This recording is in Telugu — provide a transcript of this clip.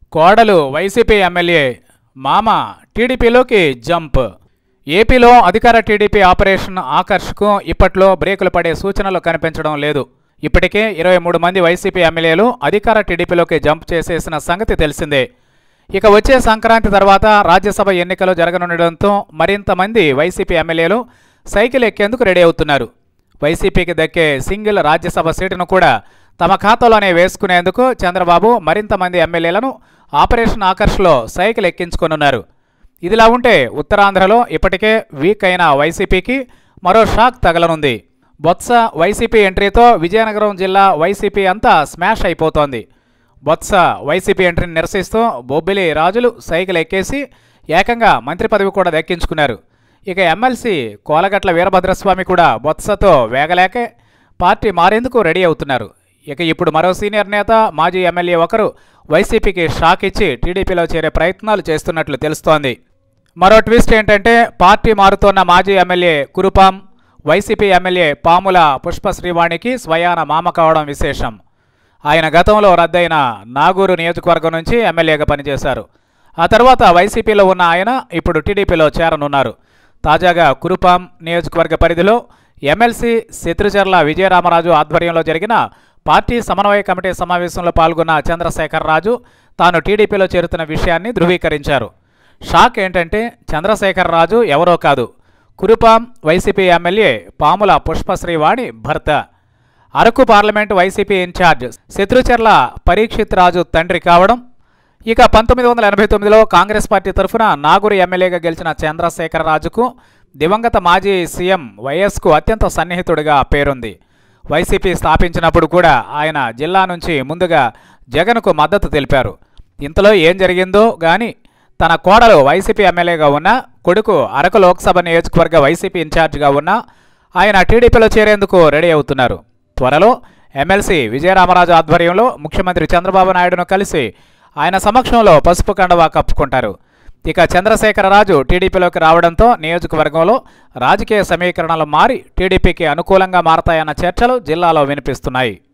కోడలు వైసీపీ ఎమ్మెల్యే మామ టీడీపీలోకి జంప్ ఏపీలో అధికార టీడీపీ ఆపరేషన్ ఆకర్ష్కు ఇప్పట్లో బ్రేకులు పడే సూచనలు కనిపించడం లేదు ఇప్పటికే ఇరవై మూడు మంది వైసీపీ ఎమ్మెల్యేలు అధికార టీడీపీలోకి జంప్ చేసేసిన సంగతి తెలిసిందే ఇక వచ్చే సంక్రాంతి తర్వాత రాజ్యసభ ఎన్నికలు జరగనుండడంతో మరింత మంది వైసీపీ ఎమ్మెల్యేలు సైకిల్ ఎక్కేందుకు రెడీ అవుతున్నారు వైసీపీకి దక్కే సింగిల్ రాజ్యసభ సీటును కూడా తమ ఖాతాలోనే వేసుకునేందుకు చంద్రబాబు మరింత మంది ఎమ్మెల్యేలను ఆపరేషన్ ఆకర్ష్లో సైకిల్ ఎక్కించుకొనున్నారు ఇదిలా ఉంటే ఉత్తరాంధ్రలో ఇప్పటికే వీక్ అయిన వైసీపీకి మరో షాక్ తగలనుంది బొత్స వైసీపీ ఎంట్రీతో విజయనగరం జిల్లా వైసీపీ అంతా స్మాష్ అయిపోతోంది బొత్స వైసీపీ ఎంట్రీని నిరసిస్తూ బొబ్బిలి రాజులు సైకిల్ ఎక్కేసి ఏకంగా మంత్రి పదవి కూడా దక్కించుకున్నారు ఇక ఎమ్మెల్సీ కోలగట్ల వీరభద్రస్వామి కూడా బొత్సతో వేగలేకే పార్టీ మారేందుకు రెడీ అవుతున్నారు ఇక ఇప్పుడు మరో సీనియర్ నేత మాజీ ఎమ్మెల్యే ఒకరు వైసీపీకి షాక్ ఇచ్చి టీడీపీలో చేరే ప్రయత్నాలు చేస్తున్నట్లు తెలుస్తోంది మరో ట్విస్ట్ ఏంటంటే పార్టీ మారుతోన్న మాజీ MLA Kurupam YCP MLA Pamula Pushpa శ్రీవాణికి స్వయాన మామ కావడం విశేషం ఆయన గతంలో రద్దయిన నాగూరు నియోజకవర్గం నుంచి ఎమ్మెల్యేగా పనిచేశారు ఆ తర్వాత వైసీపీలో ఉన్న ఆయన ఇప్పుడు టీడీపీలో చేరనున్నారు తాజాగా కురుపాం నియోజకవర్గ పరిధిలో ఎమ్మెల్సీ శత్రుచర్ల విజయరామరాజు ఆధ్వర్యంలో జరిగిన పార్టీ సమన్వయ కమిటీ సమావేశంలో పాల్గొన్న చంద్రశేఖర్ రాజు తాను టీడీపీలో చేరుతున్న విషయాన్ని ధృవీకరించారు షాక్ ఏంటంటే చంద్రశేఖర్ రాజు ఎవరో కాదు కురుపాం వైసీపీ ఎమ్మెల్యే పాముల పుష్పశ్రీవాణి భర్త Araku parliament YCP incharge Satrucharla Parikshit Raju తండ్రి కావడం ఇక పంతొమ్మిది వందల ఎనభై తొమ్మిదిలో కాంగ్రెస్ పార్టీ తరఫున నాగూరు ఎమ్మెల్యేగా గెలిచిన చంద్రశేఖర రాజుకు దివంగత మాజీ సీఎం వైఎస్కు అత్యంత సన్నిహితుడిగా పేరుంది వైసీపీ స్థాపించినప్పుడు కూడా ఆయన జిల్లా నుంచి ముందుగా జగన్కు మద్దతు తెలిపారు ఇంతలో ఏం జరిగిందో గాని తన కోడలు వైసీపీ ఎమ్మెల్యేగా ఉన్న కొడుకు అరకు లోక్సభ నియోజకవర్గ వైసీపీ ఇన్ఛార్జిగా ఉన్న ఆయన టీడీపీలో చేరేందుకు రెడీ అవుతున్నారు త్వరలో ఎమ్మెల్సీ విజయరామరాజు ఆధ్వర్యంలో ముఖ్యమంత్రి చంద్రబాబు నాయుడును కలిసి ఆయన సమక్షంలో పసుపు కండవా కప్పుకుంటారు ఇక చంద్రశేఖరరాజు టీడీపీలోకి రావడంతో నియోజకవర్గంలో రాజకీయ సమీకరణలు మారి టీడీపీకి అనుకూలంగా మారతాయన్న చర్చలు జిల్లాలో వినిపిస్తున్నాయి